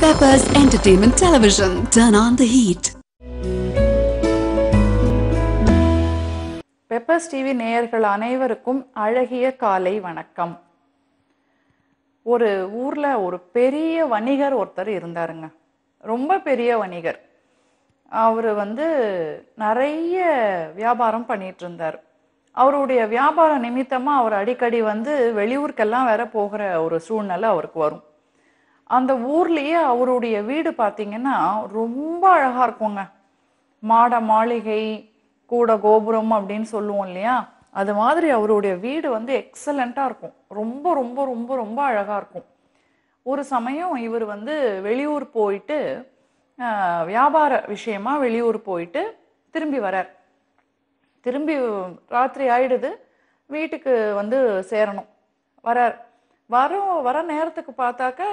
Peppers Entertainment Television. Turn on the heat. Peppers TV நேயர்கள் அனைவருக்கும் அழகிய காலை வணக்கம் ஒரு ஊர்ல ஒரு பெரிய வணிகர் ஒருத்தர் இருந்தாருங்க ரொம்ப பெரிய வணிகர் அவர் வந்து நிறைய வியாபாரம் பண்ணிட்டு இருந்தார் அவருடைய வியாபார நிமித்தமா அவர் அடிக்கடி வந்து வெளியூருக்கெல்லாம் வேற போகிற ஒரு சூழ்நிலை அவருக்கு வரும் அந்த ஊர்லயே அவருடைய வீடு பார்த்தீங்கன்னா ரொம்ப அழகா இருக்குங்க மாட மாளிகை கூட கோபுரம் அப்படின்னு சொல்லுவோம் இல்லையா அது மாதிரி அவருடைய வீடு வந்து எக்ஸலண்ட்டாக இருக்கும் ரொம்ப ரொம்ப ரொம்ப ரொம்ப அழகாக இருக்கும் ஒரு சமயம் இவர் வந்து வெளியூர் போயிட்டு ஆஹ், வியாபார விஷயமா வெளியூர் போயிட்டு திரும்பி வரார் திரும்பி ராத்திரி ஆயிடுது வீட்டுக்கு வந்து சேரணும் வரார் வரும் வர நேரத்துக்கு பார்த்தாக்க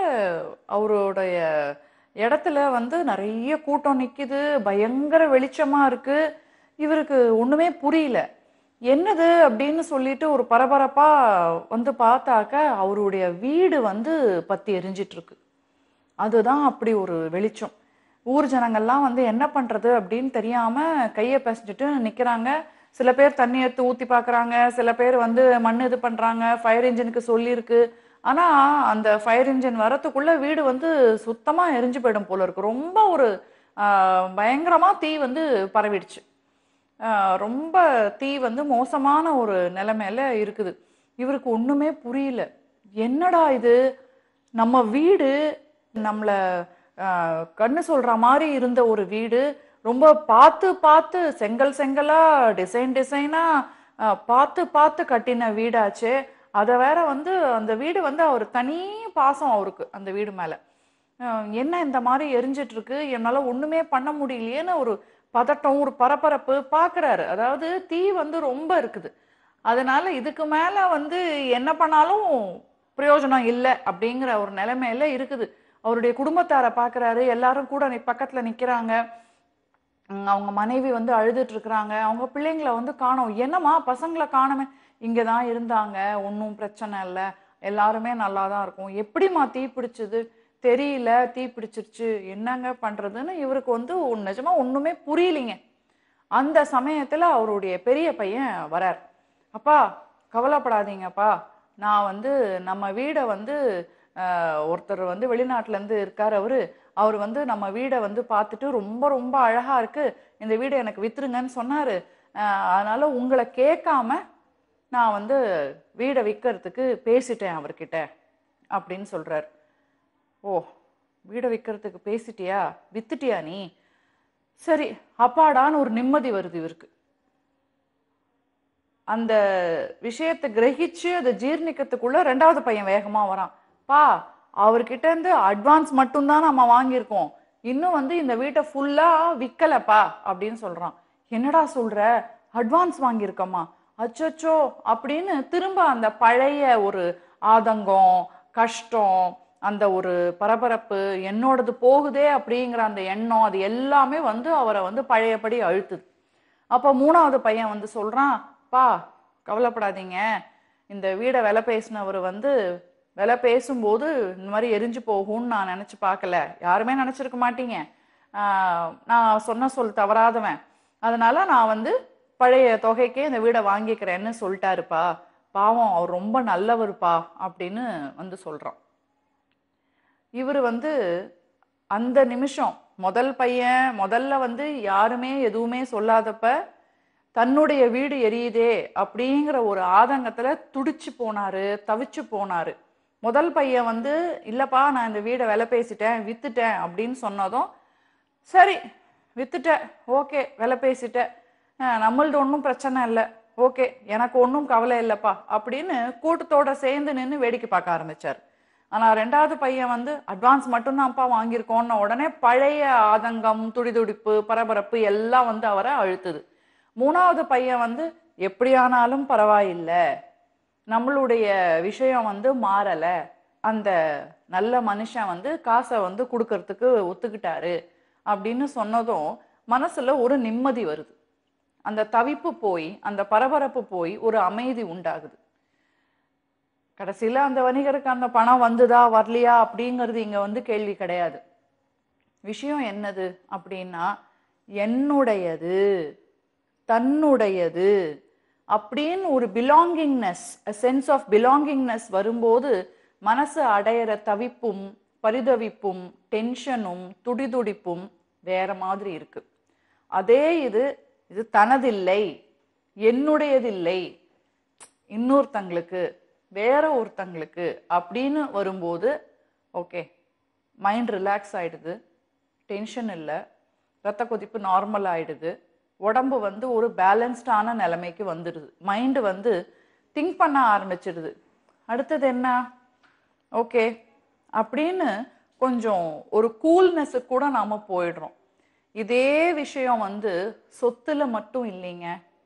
அவருடைய இடத்துல வந்து நிறைய கூட்டம் நிக்குது பயங்கர வெளிச்சமா இருக்கு இவருக்கு ஒண்ணுமே புரியல என்னது அப்படின்னு சொல்லிட்டு ஒரு பரபரப்பா வந்து பார்த்தாக்க அவருடைய வீடு வந்து பத்தி எரிஞ்சிட்டு இருக்கு அதுதான் அப்படி ஒரு வெளிச்சம் ஊர் ஜனங்கள்லாம் வந்து என்ன பண்றது அப்படின்னு தெரியாம கையை பிசைஞ்சிட்டு நிக்கிறாங்க சில பேர் தண்ணி எடுத்து ஊத்தி பாக்குறாங்க சில பேர் வந்து மண் இது பண்றாங்க ஃபயர் இன்ஜினுக்கு சொல்லியிருக்கு ஆனா அந்த ஃபயர் இன்ஜின் வரத்துக்குள்ள வீடு வந்து சுத்தமா எரிஞ்சு போயிடும் போல இருக்கு ரொம்ப ஒரு ஆஹ், பயங்கரமா தீ வந்து பரவிடுச்சு ஆஹ், ரொம்ப தீ வந்து மோசமான ஒரு நிலைமையில இருக்குது இவருக்கு ஒண்ணுமே புரியல என்னடா இது நம்ம வீடு நம்மள ஆஹ், கண்ணு சொல்ற மாதிரி இருந்த ஒரு வீடு ரொம்ப பார்த்து பார்த்து செங்கல் செங்கலா டிசைன் டிசைனா பார்த்து பார்த்து கட்டின வீடாச்சே அதை வேற வந்து அந்த வீடு வந்து அவர் தனி பாசம் அவருக்கு அந்த வீடு மேல அஹ் என்ன இந்த மாதிரி எரிஞ்சிட்டு இருக்கு என்னால ஒண்ணுமே பண்ண முடியலையேன்னு ஒரு பதட்டம் ஒரு பரபரப்பு பாக்குறாரு அதாவது தீ வந்து ரொம்ப இருக்குது அதனால இதுக்கு மேல வந்து என்ன பண்ணாலும் பிரயோஜனம் இல்லை அப்படிங்கிற ஒரு நிலைமையில இருக்குது அவருடைய குடும்பத்தாரை பாக்குறாரு எல்லாரும் கூட நி- பக்கத்துல நிக்கிறாங்க உம் அவங்க மனைவி வந்து அழுதுட்டு இருக்கிறாங்க அவங்க பிள்ளைங்களை வந்து காணோம் என்னம்மா பசங்களை காணோமே இங்கே தான் இருந்தாங்க ஒன்றும் பிரச்சனை இல்லை எல்லாருமே நல்லா தான் இருக்கும் எப்படிம்மா தீ பிடிச்சது தெரியல தீ பிடிச்சிருச்சு என்னங்க பண்றதுன்னு இவருக்கு வந்து ஒண்ணு- நிஜமா ஒண்ணுமே புரியலைங்க அந்த சமயத்துல அவருடைய பெரிய பையன் வரார் அப்பா கவலைப்படாதீங்கப்பா நான் வந்து நம்ம வீடை வந்து ஆஹ், ஒருத்தர் வந்து வெளிநாட்டுல இருந்து இருக்கார் அவரு அவர் வந்து நம்ம வீடை வந்து பார்த்துட்டு ரொம்ப ரொம்ப அழகா இருக்கு இந்த வீடை எனக்கு வித்துருங்கன்னு சொன்னாரு ஆஹ், அதனால உங்களை கேட்காம நான் வந்து வீடை விற்கிறதுக்கு பேசிட்டேன் அவர்கிட்ட அப்படின்னு சொல்றாரு ஓ வீடை விற்கிறதுக்கு பேசிட்டியா வித்துட்டியா நீ சரி அப்பாடான்னு ஒரு நிம்மதி வருது இவருக்கு அந்த விஷயத்தை கிரகிச்சு அதை ஜீர்ணிக்கிறதுக்குள்ள ரெண்டாவது பையன் வேகமா வரான் பா அவர்கிட்ட இருந்து அட்வான்ஸ் மட்டும்தான் நம்ம வாங்கியிருக்கோம் இன்னும் வந்து இந்த வீட்டை ஃபுல்லா விக்கலப்பா அப்படின்னு சொல்றான் என்னடா சொல்ற அட்வான்ஸ் வாங்கியிருக்கோமா அச்சச்சோ அப்படின்னு திரும்ப அந்த பழைய ஒரு ஆதங்கம் கஷ்டம் அந்த ஒரு பரபரப்பு என்னோடது போகுதே அப்படிங்கிற அந்த எண்ணம் அது எல்லாமே வந்து அவரை வந்து பழையபடி அழுத்துது அப்போ மூணாவது பையன் வந்து சொல்றான் பா கவலைப்படாதீங்க இந்த வீடை விலை பேசினவர் வந்து விலை பேசும்போது இந்த மாதிரி எரிஞ்சு போகும்னு நான் நினைச்சு பார்க்கல யாருமே நினைச்சிருக்க மாட்டீங்க ஆஹ் நான் சொன்ன சொல் தவறாதவன் அதனால நான் வந்து பழைய தொகைக்கே இந்த வீடை வாங்கிக்கிறேன்னு சொல்லிட்டாருப்பா பாவம் அவர் ரொம்ப நல்லவருப்பா அப்படின்னு வந்து சொல்றான் இவர் வந்து அந்த நிமிஷம் முதல் பையன் முதல்ல வந்து யாருமே எதுவுமே சொல்லாதப்ப தன்னுடைய வீடு எரியுதே அப்படிங்கிற ஒரு ஆதங்கத்துல துடிச்சு போனாரு தவிச்சு போனாரு முதல் பையன் வந்து இல்லப்பா நான் இந்த வீடை விலை பேசிட்டேன் வித்துட்டேன் அப்படின்னு சொன்னதும் சரி வித்துட்டேன் ஓகே விலை பேசிட்டேன் அஹ் நம்மளது ஒன்றும் பிரச்சனை இல்லை ஓகே எனக்கு ஒன்றும் கவலை இல்லைப்பா அப்படின்னு கூட்டத்தோட சேர்ந்து நின்று வேடிக்கை பார்க்க ஆரம்பிச்சார் ஆனா ரெண்டாவது பையன் வந்து அட்வான்ஸ் மட்டும்தான்ப்பா வாங்கியிருக்கோன்ன உடனே பழைய ஆதங்கம் துடிதுடிப்பு பரபரப்பு எல்லாம் வந்து அவரை அழுத்துது மூணாவது பையன் வந்து எப்படியானாலும் பரவாயில்லை நம்மளுடைய விஷயம் வந்து மாறல அந்த நல்ல மனுஷன் வந்து காசை வந்து கொடுக்கறதுக்கு ஒத்துக்கிட்டாரு அப்படின்னு சொன்னதும் மனசுல ஒரு நிம்மதி வருது அந்த தவிப்பு போய் அந்த பரபரப்பு போய் ஒரு அமைதி உண்டாகுது கடைசியில அந்த வணிகருக்கு அந்த பணம் வந்துதா வரலையா அப்படிங்கிறது இங்க வந்து கேள்வி கிடையாது விஷயம் என்னது அப்படின்னா என்னுடையது தன்னுடையது அப்படின்னு ஒரு பிலாங்கிங்னஸ் சென்ஸ் ஆஃப் பிலாங்கிங்னஸ் வரும்போது மனசு அடையிற தவிப்பும் பரிதவிப்பும் டென்ஷனும் துடிதுடிப்பும் வேற மாதிரி இருக்கு அதே இது இது தனதில்லை என்னுடையதில்லை இன்னொருத்தங்களுக்கு வேற ஒருத்தங்களுக்கு அப்படின்னு வரும்போது ஓகே மைண்ட் ரிலாக்ஸ் ஆயிடுது டென்ஷன் இல்லை ரத்த கொதிப்பு நார்மல் ஆயிடுது உடம்பு வந்து ஒரு பேலன்ஸ்டான நிலைமைக்கு வந்துடுது மைண்டு வந்து திங்க் பண்ண ஆரம்பிச்சிடுது அடுத்தது என்ன ஓகே அப்படின்னு கொஞ்சம் ஒரு கூல்னஸுக்கு கூட நாம போயிடுறோம் இதே விஷயம் வந்து சொத்துல மட்டும் இல்லைங்க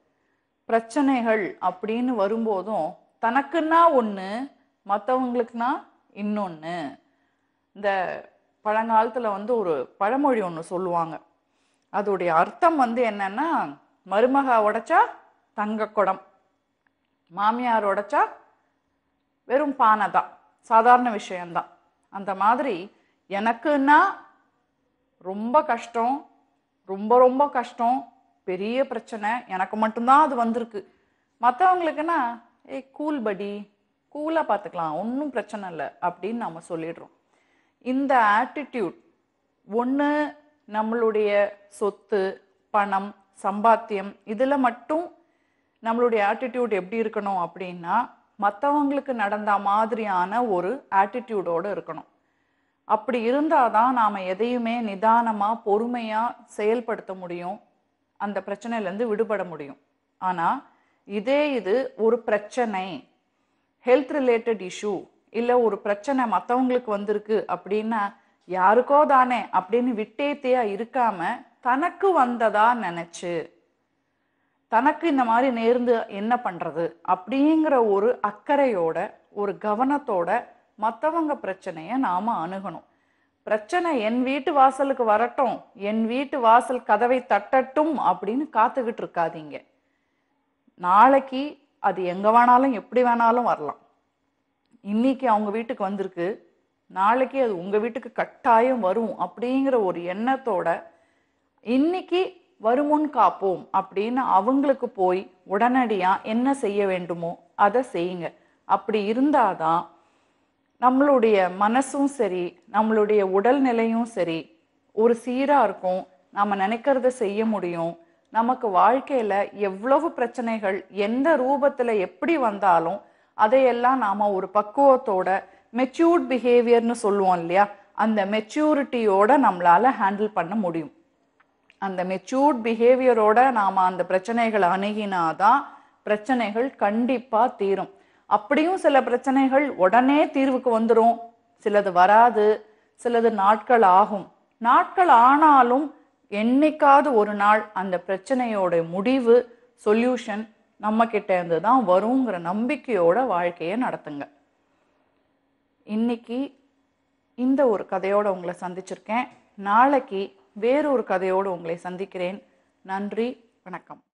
பிரச்சனைகள் அப்படின்னு வரும்போதும் தனக்குன்னா ஒன்று மற்றவங்களுக்குனா இன்னொன்று இந்த பழங்காலத்தில் வந்து ஒரு பழமொழி ஒன்று சொல்லுவாங்க அதோடைய அர்த்தம் வந்து என்னன்னா மருமக உடைச்சா தங்க குடம் மாமியார் உடைச்சா வெறும் பானை தான் சாதாரண விஷயம்தான் அந்த மாதிரி எனக்குன்னா ரொம்ப கஷ்டம் ரொம்ப ரொம்ப கஷ்டம் பெரிய பிரச்சனை எனக்கு மட்டும்தான் அது வந்திருக்கு மற்றவங்களுக்குன்னா ஏய் கூல் படி கூலாக பார்த்துக்கலாம் ஒன்றும் பிரச்சனை இல்லை அப்படின்னு நம்ம சொல்லிடுறோம் இந்த ஆட்டிடியூட் ஒன்று நம்மளுடைய சொத்து பணம் சம்பாத்தியம் இதில் மட்டும் நம்மளுடைய ஆட்டிடியூட் எப்படி இருக்கணும் அப்படின்னா மற்றவங்களுக்கு நடந்த மாதிரியான ஒரு ஆட்டிடியூடோடு இருக்கணும் அப்படி இருந்தால் தான் நாம் எதையுமே நிதானமாக பொறுமையாக செயல்படுத்த முடியும் அந்த பிரச்சனையிலேருந்து விடுபட முடியும் ஆனால் இதே இது ஒரு பிரச்சனை ஹெல்த் ரிலேட்டட் இஷ்யூ இல்லை ஒரு பிரச்சனை மற்றவங்களுக்கு வந்திருக்கு அப்படின்னா யாருக்கோ தானே அப்படின்னு விட்டேத்தையா இருக்காம தனக்கு வந்ததா நினைச்சு தனக்கு இந்த மாதிரி நேர்ந்து என்ன பண்றது அப்படிங்கிற ஒரு அக்கறையோட ஒரு கவனத்தோட மற்றவங்க பிரச்சனையை நாம அணுகணும் பிரச்சனை என் வீட்டு வாசலுக்கு வரட்டும் என் வீட்டு வாசல் கதவை தட்டட்டும் அப்படின்னு காத்துக்கிட்டு இருக்காதீங்க நாளைக்கு அது எங்க வேணாலும் எப்படி வேணாலும் வரலாம் இன்னைக்கு அவங்க வீட்டுக்கு வந்திருக்கு நாளைக்கு அது உங்க வீட்டுக்கு கட்டாயம் வரும் அப்படிங்கிற ஒரு எண்ணத்தோட இன்னைக்கு வருமுன் காப்போம் அப்படின்னு அவங்களுக்கு போய் உடனடியா என்ன செய்ய வேண்டுமோ அதை செய்யுங்க அப்படி இருந்தாதான் நம்மளுடைய மனசும் சரி நம்மளுடைய உடல்நிலையும் சரி ஒரு சீரா இருக்கும் நாம நினைக்கிறத செய்ய முடியும் நமக்கு வாழ்க்கையில எவ்வளவு பிரச்சனைகள் எந்த ரூபத்துல எப்படி வந்தாலும் அதையெல்லாம் நாம ஒரு பக்குவத்தோட மெச்சூர்ட் பிஹேவியர்னு சொல்லுவோம் இல்லையா அந்த மெச்சூரிட்டியோட நம்மளால ஹேண்டில் பண்ண முடியும் அந்த மெச்சூர்ட் பிஹேவியரோட நாம அந்த பிரச்சனைகளை அணுகினாதான் பிரச்சனைகள் கண்டிப்பா தீரும் அப்படியும் சில பிரச்சனைகள் உடனே தீர்வுக்கு வந்துடும் சிலது வராது சிலது நாட்கள் ஆகும் நாட்கள் ஆனாலும் என்னைக்காவது ஒரு நாள் அந்த பிரச்சனையோட முடிவு சொல்யூஷன் நம்ம கிட்ட இருந்து தான் வருங்கிற நம்பிக்கையோட வாழ்க்கையை நடத்துங்க இன்னைக்கு இந்த ஒரு கதையோட உங்களை சந்திச்சிருக்கேன் நாளைக்கு வேறொரு கதையோடு உங்களை சந்திக்கிறேன் நன்றி வணக்கம்